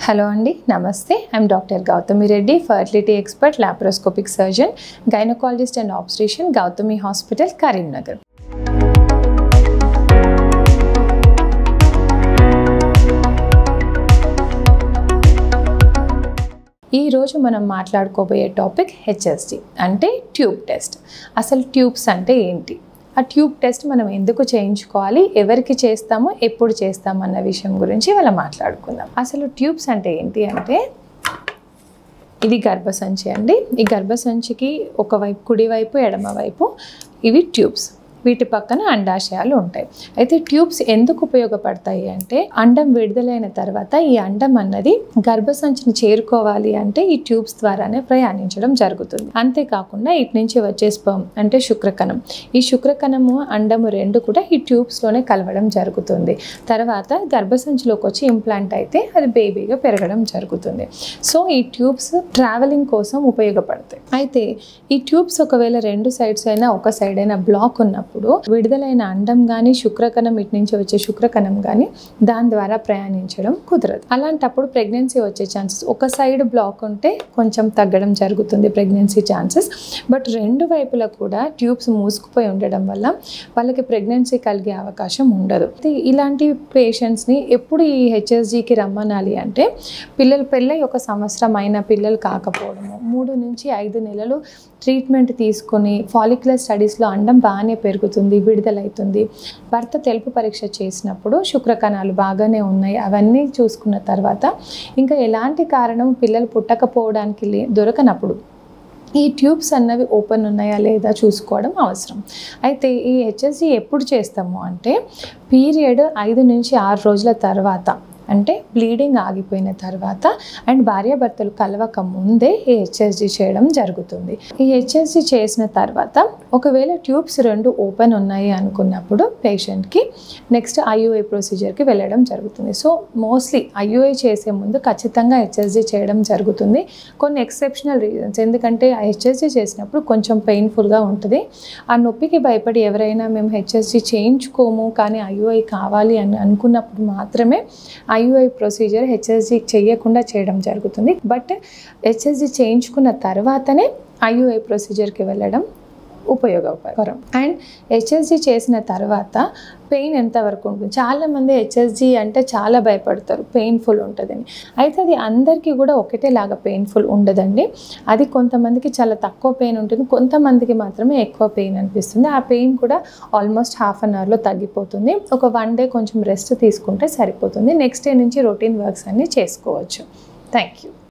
hello అండి నమస్తే I'm doctor Gautami Reddy fertility expert laparoscopic surgeon gynaecologist and obstetrician Gautami hospital Karimnagar ఈ రోజు మనం మాట్లాడుకోబోయే టాపిక్ హెచ్ఎస్డి అంటే ట్యూబ్ టెస్ట్ అసలు ట్యూబ్స్ అంటే ఏంటి ఆ ట్యూబ్ టెస్ట్ మనం ఎందుకు చేయించుకోవాలి ఎవరికి చేస్తామో ఎప్పుడు చేస్తాము అన్న విషయం గురించి ఇవాళ మాట్లాడుకుందాం అసలు ట్యూబ్స్ అంటే ఏంటి అంటే ఇది గర్భసంచి అండి ఈ గర్భసంచికి ఒకవైపు కుడివైపు ఎడమవైపు ఇవి ట్యూబ్స్ వీటి పక్కన అండాశయాలు ఉంటాయి అయితే ట్యూబ్స్ ఎందుకు ఉపయోగపడతాయి అంటే అండం విడుదలైన తర్వాత ఈ అండం అన్నది గర్భసంచిని చేరుకోవాలి అంటే ఈ ట్యూబ్స్ ద్వారానే ప్రయాణించడం జరుగుతుంది అంతేకాకుండా ఇటు నుంచి వచ్చే స్పర్మ్ అంటే శుక్రకణం ఈ శుక్రకణము అండము రెండు కూడా ఈ ట్యూబ్స్లోనే కలవడం జరుగుతుంది తర్వాత గర్భసంచిలోకి వచ్చి ఇంప్లాంట్ అయితే అది బేబీగా పెరగడం జరుగుతుంది సో ఈ ట్యూబ్స్ ట్రావెలింగ్ కోసం ఉపయోగపడతాయి అయితే ఈ ట్యూబ్స్ ఒకవేళ రెండు సైడ్స్ అయినా ఒక సైడ్ అయినా బ్లాక్ ఉన్నప్పుడు విడుదలైన అండం కానీ శుక్రకణం ఇటు నుంచి వచ్చే శుక్రకణం కానీ దాని ద్వారా ప్రయాణించడం కుదరదు అలాంటప్పుడు ప్రెగ్నెన్సీ వచ్చే ఛాన్సెస్ ఒక సైడ్ బ్లాక్ ఉంటే కొంచెం తగ్గడం జరుగుతుంది ప్రెగ్నెన్సీ ఛాన్సెస్ బట్ రెండు వైపులా కూడా ట్యూబ్స్ మూసుకుపోయి ఉండడం వల్ల వాళ్ళకి ప్రెగ్నెన్సీ కలిగే అవకాశం ఉండదు అయితే ఇలాంటి పేషెంట్స్ని ఎప్పుడు ఈ హెచ్ఎస్జికి రమ్మనాలి అంటే పిల్లలు పెళ్ళై ఒక సంవత్సరం అయిన పిల్లలు కాకపోవడము మూడు నుంచి ఐదు నెలలు ట్రీట్మెంట్ తీసుకొని ఫాలిక్యులర్ స్టడీస్లో అండం బాగానే పెరుగుతుంది విడుదలవుతుంది భర్త తెలుపు పరీక్ష చేసినప్పుడు శుక్రకణాలు బాగానే ఉన్నాయి అవన్నీ చూసుకున్న తర్వాత ఇంకా ఎలాంటి కారణం పిల్లలు పుట్టకపోవడానికి లే దొరకనప్పుడు ఈ ట్యూబ్స్ అన్నవి ఓపెన్ ఉన్నాయా లేదా చూసుకోవడం అవసరం అయితే ఈ హెచ్ఎస్జి ఎప్పుడు చేస్తాము అంటే పీరియడ్ ఐదు నుంచి ఆరు రోజుల తర్వాత అంటే బ్లీడింగ్ ఆగిపోయిన తర్వాత అండ్ భార్యాభర్తలు కలవక ముందే ఈ హెచ్ఎస్జి చేయడం జరుగుతుంది ఈ హెచ్ఎస్జి చేసిన తర్వాత ఒకవేళ ట్యూబ్స్ రెండు ఓపెన్ ఉన్నాయి అనుకున్నప్పుడు పేషెంట్కి నెక్స్ట్ ఐయుఐ ప్రొసీజర్కి వెళ్ళడం జరుగుతుంది సో మోస్ట్లీ ఐయుఐ చేసే ముందు ఖచ్చితంగా హెచ్ఎస్జి చేయడం జరుగుతుంది కొన్ని ఎక్సెప్షనల్ రీజన్స్ ఎందుకంటే ఆ హెచ్ఎస్జి చేసినప్పుడు కొంచెం పెయిన్ఫుల్గా ఉంటుంది ఆ నొప్పికి భయపడి ఎవరైనా మేము హెచ్ఎస్జి చేయించుకోము కానీ ఐయుఐ కావాలి అని అనుకున్నప్పుడు మాత్రమే ఐయుఐ ప్రొసీజర్ హెచ్ఎస్జి చేయకుండా చేయడం జరుగుతుంది బట్ హెచ్ఎస్జి చేయించుకున్న తర్వాతనే ఐయుఐ ప్రొసీజర్కి వెళ్ళడం ఉపయోగకరం అండ్ హెచ్ఎస్జి చేసిన తర్వాత పెయిన్ ఎంతవరకు ఉంటుంది చాలామంది హెచ్ఎస్జి అంటే చాలా భయపడతారు పెయిన్ఫుల్ ఉంటుందని అయితే అది అందరికీ కూడా ఒకటేలాగా పెయిన్ఫుల్ ఉండదండి అది కొంతమందికి చాలా తక్కువ పెయిన్ ఉంటుంది కొంతమందికి మాత్రమే ఎక్కువ పెయిన్ అనిపిస్తుంది ఆ పెయిన్ కూడా ఆల్మోస్ట్ హాఫ్ అన్ అవర్లో తగ్గిపోతుంది ఒక వన్ డే కొంచెం రెస్ట్ తీసుకుంటే సరిపోతుంది నెక్స్ట్ డే నుంచి రొటీన్ వర్క్స్ అన్నీ చేసుకోవచ్చు థ్యాంక్ యూ